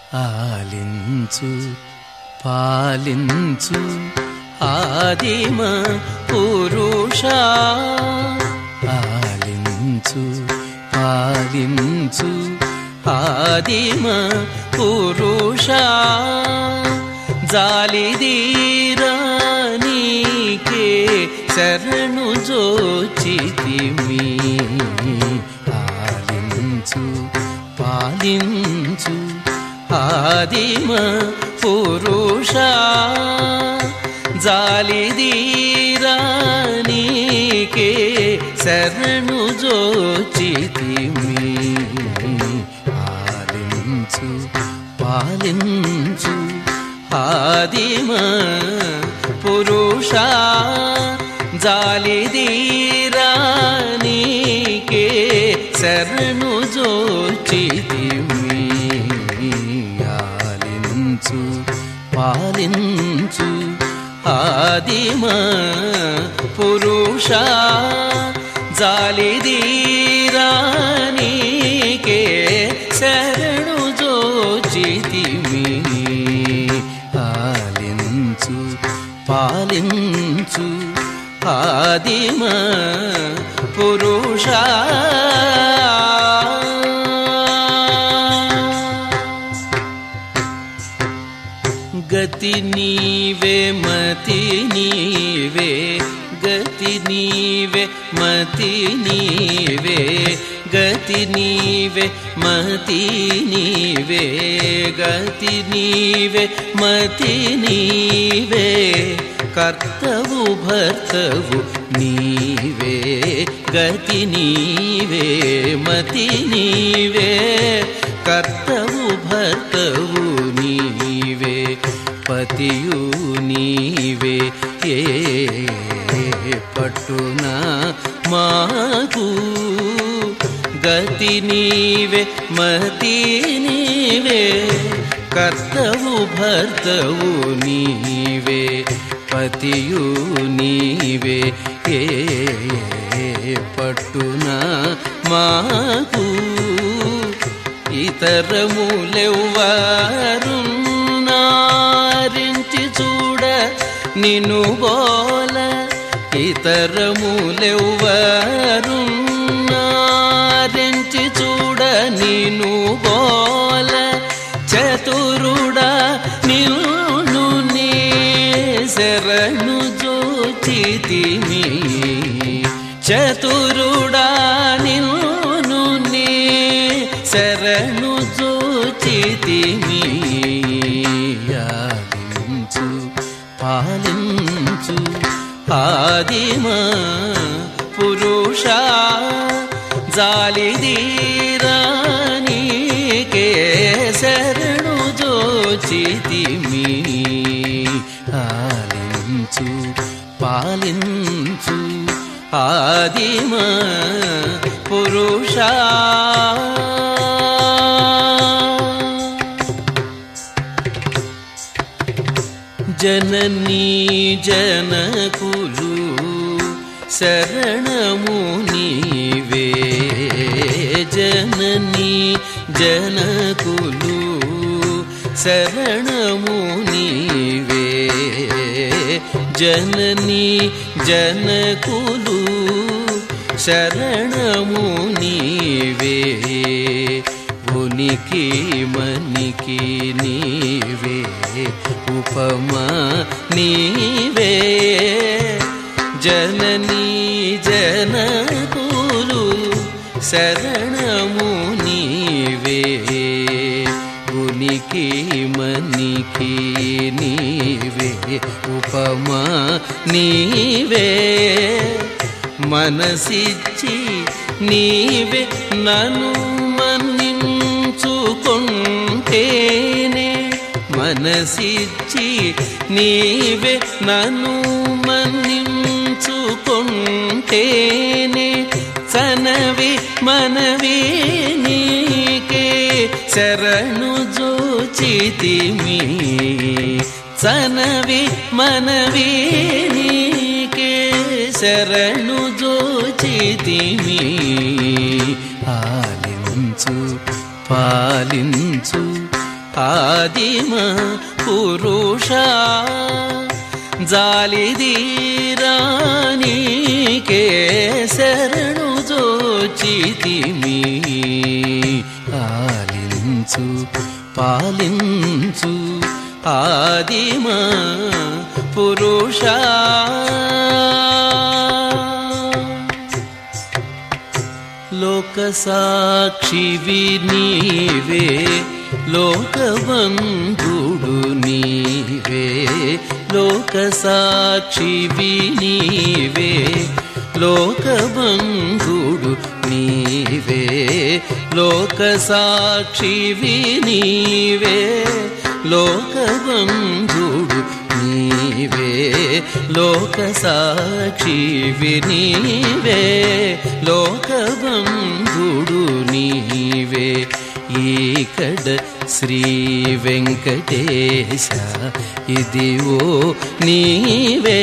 ఆలించు పాలించు ఆదిమ పురుష ఆలించు పాలించు ఆదిమ పురుష జాలిదీరా నీకే శరణు జోచితిమి ఆలించు పాలించు ఆదిమ పురుష జాలిదీరా నీకే శరణు జోచితిమి ఆలించు పాలించు ఆదిమ పురుష జాలిదీరా నీకే శరణు జోచితిమి ఆలించు పాలించు ఆదిమ పురుష జాలిదీరా నీకే శరణు జోచితిమి ఆలించు పాలించు ఆదిమ పురుష గతి నీవే మతి నీవే గతి నీవే మతి నీవే గతి నీవే మతి నీవే గతి నీవే మతి నీవే కర్తవు భర్తవు నీవే గతి నీవే మతి నీవే కర్తవు భర్తవు నీవే పతియు నీవే ఏ పట్టున మాకు గతి నీవే మతి నీవే కర్తవు భర్తవు నీవే పతియు నీవే ఏ పట్టున మాకు ఇతరములెవ్వారున్నారించి చూడ నిన్ను బోల ఇతరములెవ్వారున్నారించి చూడ నిన్ను బోల చతురుడా నిన్ను నీ శరణు జోచితిమి చతురుడా నిన్ను నీ శరణు జోచితిమి ఆలించు పాలించు ఆదిమ పురుష జాలిదీరా నీకే శరణు జోచితిమి ఆలించు పాలించు ఆదిమ పురుష జననీ జనకులు శరణము నీవే జననీ జనకులు శరణము నీవే జననీ జనకులు శరణము నీవే ఉనికి మనికి నీవే ఉపమా నీవే జననీ జనకులు శరణము నీవే ఉనికి మనికి నీవే ఉపమా నీవే మనసిచ్చి నీవే నన్ను మన్నించుకుంటేనే మనసిచ్చి నీవే నన్ను మన్నించుకుంటేనే సనవి మనవి నీకే శరణు జోచితిమి సనవి మనవి నీకే శరణు జోచితిమి ఆలించు పాలించు ఆదిమ పురుష జాలిదీరానికే శరణు జోచితిమి ఆలించు పాలించు ఆదిమ పురుష లోక సాక్షివి నీవే లోకబంధుడు నీవే లోక సాక్షివి నీవే లోకబంధుడు నీవే లోక సాక్షివి నీవే లోకబంధుడు నీవే లోక సాక్షివి నీవే లోకబంధుడు నీవే ఈకడ శ్రీ వెంకటేశ ఇదివో నీవే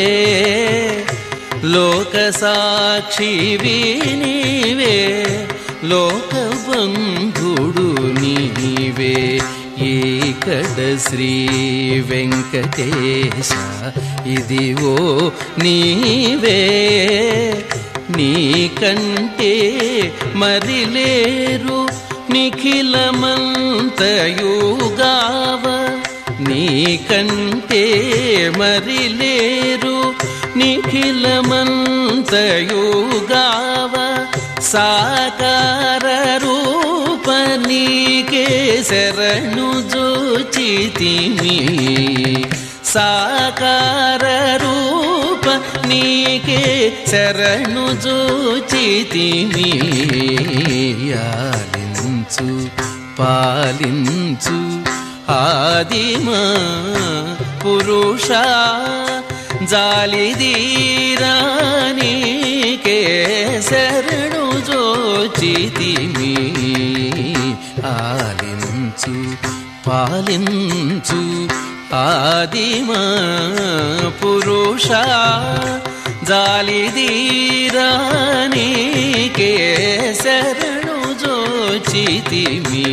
లోక సాక్షివి నీవే లోకబంధుడు నీవే ఈకడ శ్రీ వెంకటేశ ఇదివో నీవే నీకంటే మరిలేరు నిఖిలమంతయుగావ నీకంటే మరిలేరు నిఖిలమంతయుగావ సాకార రూప నీకే శరణు జోచితిమి సాకార రూప నీకే శరణు జోచితిమి ఆలించు పాలించు ఆదిమ పురుష జాలిదీరానికే శరణు జోచితిమి ఆలించు పాలించు ఆదిమ పురుష జాలిదీరానికే శరణు జోచితిమి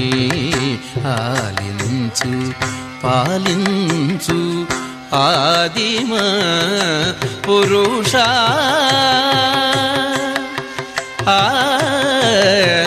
ఆలించు పాలించు ఆదిమ పురుష ఆ